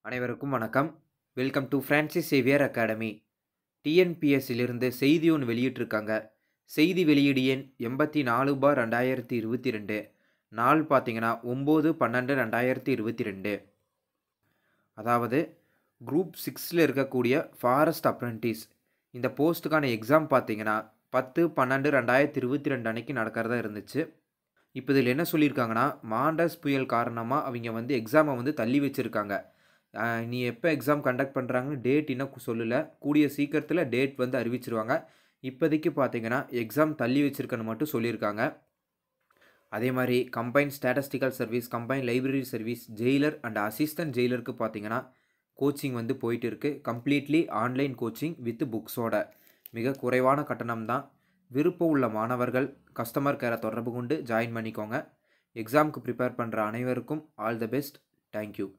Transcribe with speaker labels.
Speaker 1: அனைவருக்கும் வணக்கம் welcome to Francis Xavier academy டிஎன்பிஎஸ்சிலிருந்து செய்தி ஒன்று வெளியிட்டிருக்காங்க செய்தி வெளியீடு எண் எண்பத்தி நாலு பார் ரெண்டாயிரத்தி இருபத்தி ரெண்டு நாள் பார்த்தீங்கன்னா ஒம்பது பன்னெண்டு ரெண்டாயிரத்தி இருபத்தி ரெண்டு அதாவது குரூப் சிக்ஸில் இருக்கக்கூடிய ஃபாரஸ்ட் அப்ரெண்டிஸ் இந்த போஸ்ட்டுக்கான எக்ஸாம் பார்த்தீங்கன்னா பத்து பன்னெண்டு ரெண்டாயிரத்தி இருபத்தி ரெண்டு அன்னைக்கு நடக்கிறதா இருந்துச்சு இப்போ இதில் என்ன சொல்லியிருக்காங்கன்னா மாண்டஸ் புயல் காரணமாக அவங்க வந்து எக்ஸாமை வந்து தள்ளி வச்சுருக்காங்க நீ எப்போ எக்ஸாம் கண்டக்ட் பண்ணுறாங்கன்னு டேட் இன்னும் சொல்லலை கூடிய சீக்கிரத்தில் டேட் வந்து அறிவிச்சிருவாங்க இப்போதைக்கு பார்த்தீங்கன்னா எக்ஸாம் தள்ளி வச்சுருக்கன்னு மட்டும் சொல்லியிருக்காங்க அதே மாதிரி combine statistical service combine library service jailer and assistant ஜெயிலருக்கு பார்த்தீங்கன்னா கோச்சிங் வந்து போயிட்டு இருக்குது கம்ப்ளீட்லி ஆன்லைன் கோச்சிங் வித் புக்ஸோட மிக குறைவான கட்டணம் தான் விருப்பம் உள்ள மாணவர்கள் கஸ்டமர் கேரை தொடர்பு கொண்டு ஜாயின் பண்ணிக்கோங்க எக்ஸாமுக்கு ப்ரிப்பேர் பண்ணுற அனைவருக்கும் ஆல் த பெஸ்ட் தேங்க்யூ